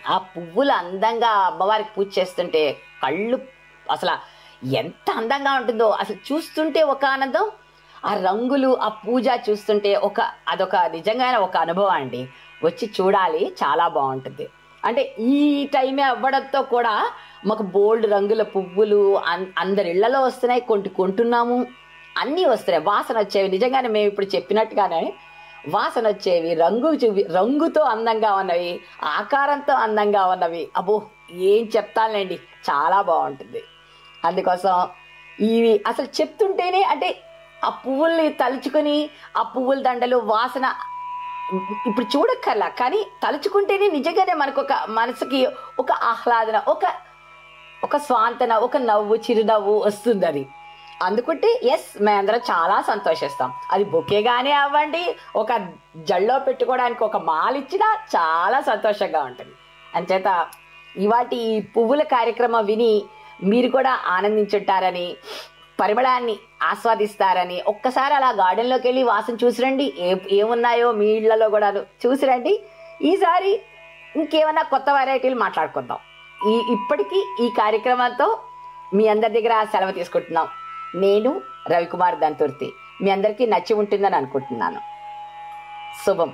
ఆ పువ్వులు అందంగా అమ్మవారికి పూజ చేస్తుంటే కళ్ళు అసలు ఎంత అందంగా ఉంటుందో అసలు చూస్తుంటే ఒక ఆనందం ఆ రంగులు ఆ పూజ చూస్తుంటే ఒక అదొక నిజంగానే ఒక అనుభవం అండి వచ్చి చూడాలి చాలా బాగుంటుంది అంటే ఈ టైమే అవ్వడంతో కూడా మాకు బోల్డ్ రంగుల పువ్వులు అన్- అందరి ఇళ్లలో వస్తున్నాయి కొంటి కొంటున్నాము అన్నీ వస్తున్నాయి వాసన వచ్చేవి నిజంగానే మేము ఇప్పుడు చెప్పినట్టుగానే వాసన వచ్చేవి రంగు చూపి రంగుతో అందంగా ఉన్నవి ఆకారంతో అందంగా ఉన్నవి అబ్బో ఏం చెప్తానులేండి చాలా బాగుంటుంది అందుకోసం ఇవి అసలు చెప్తుంటేనే అంటే ఆ పువ్వుల్ని తలుచుకొని ఆ పువ్వుల దండలు వాసన ఇప్పుడు చూడక్కర్లా కానీ తలుచుకుంటేనే నిజంగానే మనకు ఒక మనసుకి ఒక ఆహ్లాదన ఒక ఒక స్వాంతన ఒక నవ్వు చిరునవ్వు వస్తుంది అది అందుకుంటే ఎస్ మేమందరం చాలా సంతోషిస్తాం అది బొకేగానే అవ్వండి ఒక జల్లో పెట్టుకోవడానికి ఒక మాల ఇచ్చినా చాలా సంతోషంగా ఉంటుంది అంచేత ఇవాటి ఈ పువ్వుల కార్యక్రమం విని మీరు కూడా ఆనందించుంటారని పరిమళాన్ని ఆస్వాదిస్తారని ఒక్కసారి అలా గార్డెన్లోకి వెళ్ళి వాసన చూసిరండి ఏ ఏమున్నాయో మీ ఇళ్లలో కూడా చూసిరండి ఈసారి ఇంకేమైనా కొత్త వెరైటీలు మాట్లాడుకుందాం ఈ ఇప్పటికీ ఈ కార్యక్రమంతో మీ అందరి దగ్గర సెలవు తీసుకుంటున్నాం నేను రవికుమార్ దంతుర్తి మీ అందరికీ నచ్చి ఉంటుందని అనుకుంటున్నాను శుభం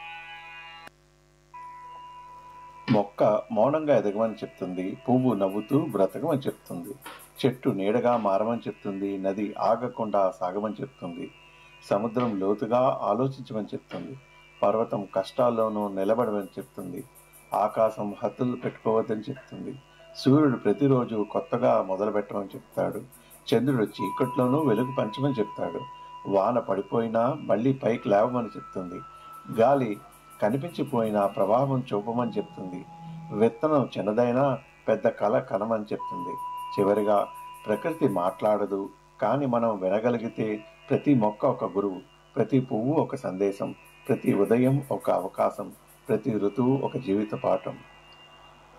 మొక్క మౌనంగా ఎదగమని చెప్తుంది పువ్వు నవ్వుతూ బ్రతకమని చెప్తుంది చెట్టు నీడగా మారమని చెప్తుంది నది ఆగకుండా సాగమని చెప్తుంది సముద్రం లోతుగా ఆలోచించమని చెప్తుంది పర్వతం కష్టాల్లోనూ నిలబడమని చెప్తుంది ఆకాశం హద్దులు పెట్టుకోవద్దని చెప్తుంది సూర్యుడు ప్రతిరోజు కొత్తగా మొదలు పెట్టమని చెప్తాడు చంద్రుడు చీకట్లోనూ వెలుగు పంచమని చెప్తాడు వాన పడిపోయినా మళ్ళీ పైకి లేవమని చెప్తుంది గాలి కనిపించిపోయినా ప్రభావం చూపమని చెప్తుంది విత్తనం చిన్నదైనా పెద్ద కళ కనమని చెప్తుంది చివరిగా ప్రకృతి మాట్లాడదు కానీ మనం వినగలిగితే ప్రతి మొక్క ఒక గురువు ప్రతి పువ్వు ఒక సందేశం ప్రతి ఉదయం ఒక అవకాశం ప్రతి ఋతువు ఒక జీవిత పాఠం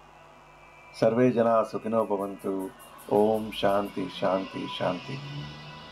సర్వే జనా సుఖినో భవంతు ఓం శాంతి శాంతి శాంతి